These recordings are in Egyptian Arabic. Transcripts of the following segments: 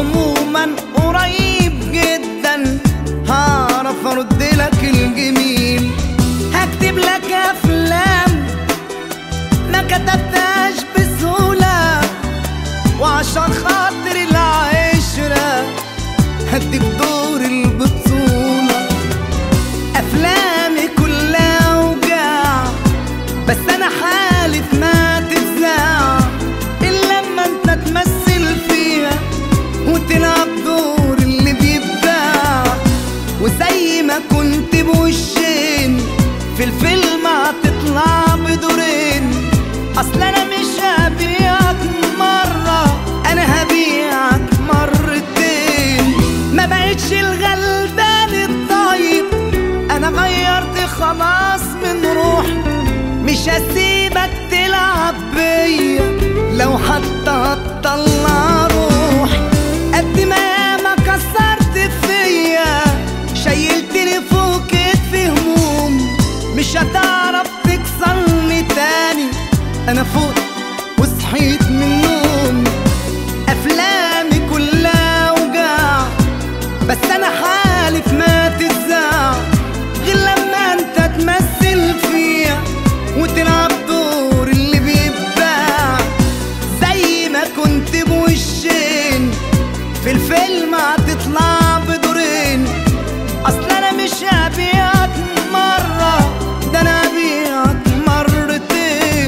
عموما قريب جدا هعرف ارد لك الجميل هكتب لك افلام ما كتبتهاش بسهولة وعشان خاطر العشرة هديك دور البطولة أفلامي كلها وجع بس أنا حالف ما تتذاع إلا لما أنت تمثل فيها وتلعب دور اللي بيبدع وزي ما كنت بوشين في الفيلم هتطلع بدورين اصل انا مش هبيعك مرة انا هبيعك مرتين ما بقتش الغلبان الطيب انا غيرت خلاص من روحي مش هسيبك تلعب بيا لو حتى هتطلع روحي قد ما ياما كسرت فيا شيلتني فوق كتفي هموم مش هتعرف تكسرني تاني انا فوق وصحيت من النوم افلامي كلها وجع بس انا حالف ما تتذاع غير لما انت تمثل فيها وتلعب دور اللي بيبدع زي ما كنت بوشين في الفيلم هتطلع بدورين اصل انا مش هبيعك مرة ده انا هبيعك مرتين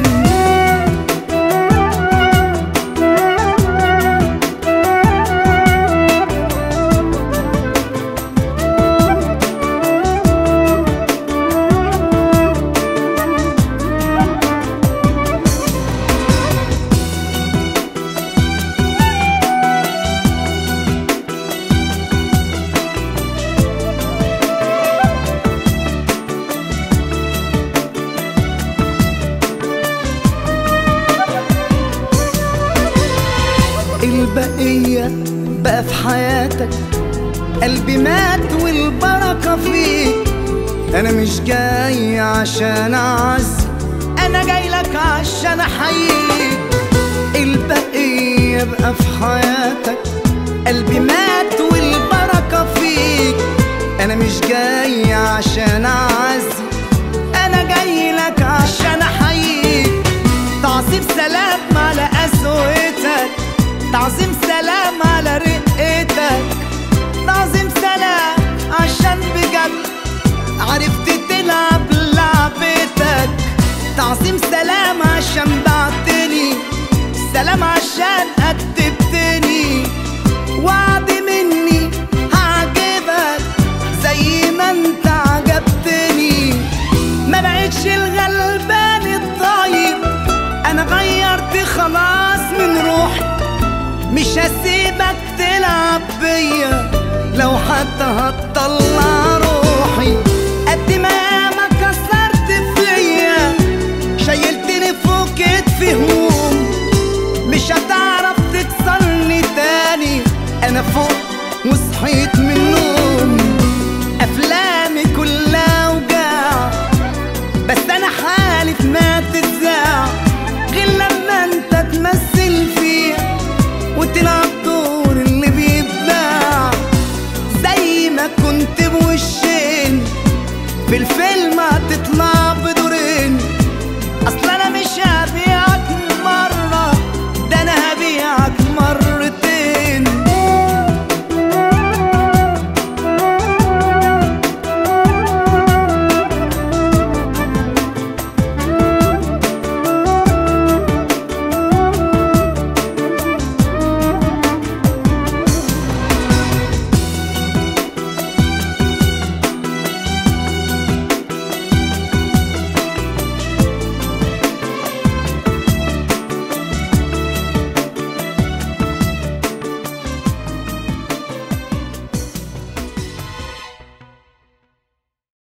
البقية بقى في حياتك قلبي مات والبركة فيك أنا مش جاي عشان أعز أنا جاي لك عشان أحييك البقية بقى في حياتك قلبي مات والبركة فيك أنا مش جاي عشان أعز أنا جاي لك عشان أحييك تعظيم سلام على قسوتك تعظيم سلام على رقتك تعظيم سلام عشان بجد عرفت تلعب لعبتك تعظيم سلام عشان بعتني سلام عشان أدبتني وعد مني هعجبك زي ما انت عجبتني ما بقتش الغلبان الطيب انا غيرت خلاص من روحي مش هسيبك تلعب بيا لو حتى هتطلع روحي قد ما ياما كسرت فيا شيلتني فوق كتفي هموم مش هتعرف تكسرني تاني انا فوق وصحيت من النوم افلامي كلها وجع بس انا حالف ما تتذاع غير لما انت تمثل فيها وتلعب